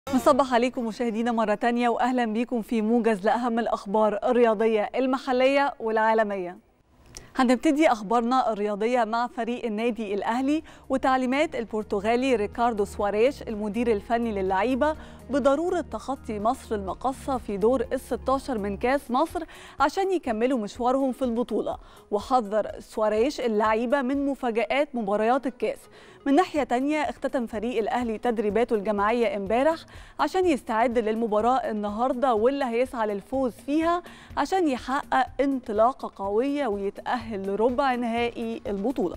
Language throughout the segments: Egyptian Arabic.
نصبح عليكم مشاهدينا مرة تانية وأهلا بيكم في موجز لأهم الأخبار الرياضية المحلية والعالمية هنبتدي أخبارنا الرياضية مع فريق النادي الأهلي وتعليمات البرتغالي ريكاردو سواريش المدير الفني للعيبة بضرورة تخطي مصر المقصة في دور ال 16 من كاس مصر عشان يكملوا مشوارهم في البطولة وحذر سواريش اللعيبة من مفاجآت مباريات الكاس من ناحية تانية اختتم فريق الأهلي تدريباته الجماعية امبارح عشان يستعد للمباراة النهاردة واللي هيسعى للفوز فيها عشان يحقق انطلاقة قوية ويتأهل لربع نهائي البطولة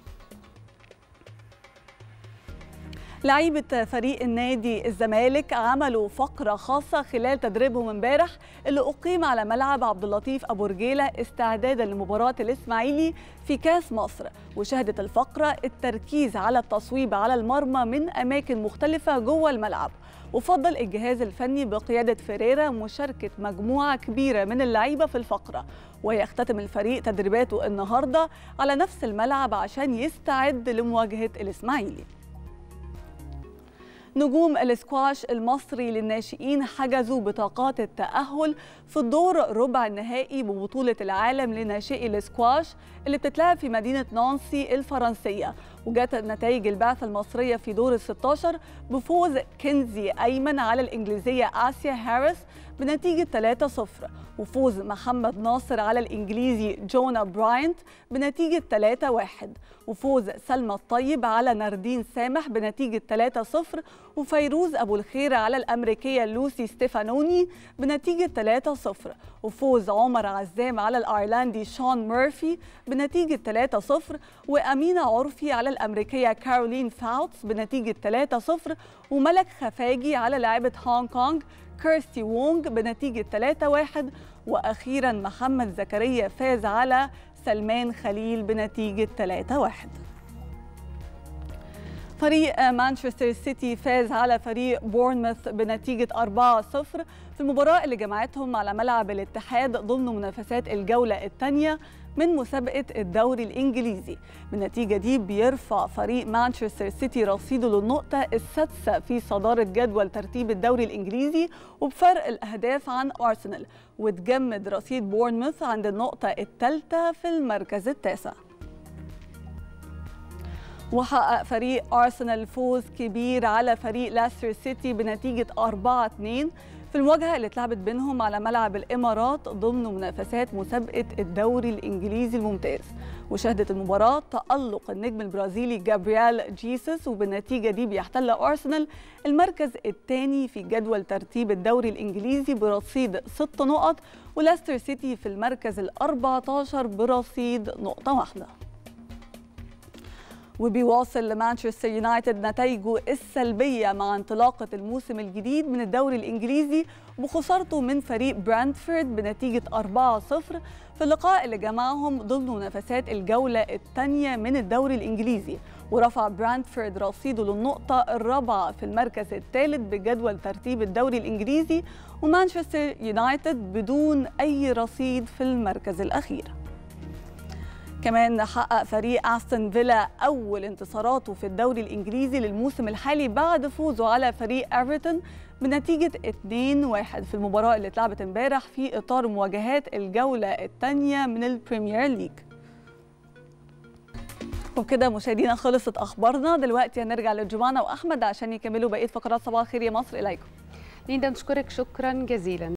لعيبة فريق النادي الزمالك عملوا فقرة خاصة خلال تدريبهم امبارح اللي أقيم على ملعب عبد اللطيف أبو رجيلة استعدادا لمباراة الإسماعيلي في كاس مصر وشهدت الفقرة التركيز على التصويب على المرمى من أماكن مختلفة جوه الملعب وفضل الجهاز الفني بقيادة فيريرا مشاركة مجموعة كبيرة من اللعيبة في الفقرة ويختتم الفريق تدريباته النهاردة على نفس الملعب عشان يستعد لمواجهة الإسماعيلي نجوم الاسكواش المصري للناشئين حجزوا بطاقات التأهل في الدور ربع النهائي ببطولة العالم لناشئي الاسكواش اللي بتتلعب في مدينة نانسي الفرنسية وجات نتائج البعثة المصرية في دور ال 16 بفوز كنزي أيمن على الإنجليزية آسيا هاريس بنتيجة 3-0 وفوز محمد ناصر على الإنجليزي جونا براينت بنتيجة 3-1 وفوز سلمى الطيب على ناردين سامح بنتيجة 3-0 وفيروز أبو الخير على الأمريكية لوسي ستيفانوني بنتيجة 3-0 وفوز عمر عزام على الأيرلندي شون ميرفي بنتيجة 3-0 وأمينة عرفي على الأمريكية كارولين فاوتس بنتيجة 3-0 وملك خفاجي على لاعبة هونغ كونغ كيرستي وونغ بنتيجة 3-1 وأخيرا محمد زكريا فاز على سلمان خليل بنتيجة 3-1 فريق مانشستر سيتي فاز على فريق بورنموث بنتيجة 4-0 في المباراة اللي جمعتهم على ملعب الاتحاد ضمن منافسات الجولة الثانية من مسابقة الدوري الإنجليزي بالنتيجة دي بيرفع فريق مانشستر سيتي رصيده للنقطة السادسة في صدارة جدول ترتيب الدوري الإنجليزي وبفرق الأهداف عن أرسنال وتجمد رصيد بورنموث عند النقطة الثالثة في المركز التاسع وحقق فريق أرسنال فوز كبير على فريق لاستر سيتي بنتيجة 4-2 في المواجهة اللي اتلعبت بينهم على ملعب الإمارات ضمن منافسات مسابقة الدوري الإنجليزي الممتاز وشهدت المباراة تألق النجم البرازيلي جابريال جيسوس وبالنتيجة دي بيحتل أرسنال المركز الثاني في جدول ترتيب الدوري الإنجليزي برصيد ست نقط ولاستر سيتي في المركز ال 14 برصيد نقطة واحدة وبيواصل مانشستر يونايتد نتائجه السلبية مع انطلاقة الموسم الجديد من الدوري الإنجليزي وخسارته من فريق برانتفورد بنتيجة 4-0 في اللقاء اللي جمعهم ضمن منافسات الجولة الثانية من الدوري الإنجليزي ورفع برانتفورد رصيده للنقطة الرابعة في المركز الثالث بجدول ترتيب الدوري الإنجليزي ومانشستر يونايتد بدون أي رصيد في المركز الأخير كمان حقق فريق أستون فيلا أول انتصاراته في الدوري الإنجليزي للموسم الحالي بعد فوزه على فريق إيفرتون بنتيجة 2-1 في المباراة اللي اتلعبت امبارح في إطار مواجهات الجولة الثانية من البريمير ليج وبكده مشاهدينا خلصت أخبارنا دلوقتي هنرجع لجمانة وأحمد عشان يكملوا بقية فقرات صباح الخير يا مصر إليكم ليندا نشكرك شكرا جزيلا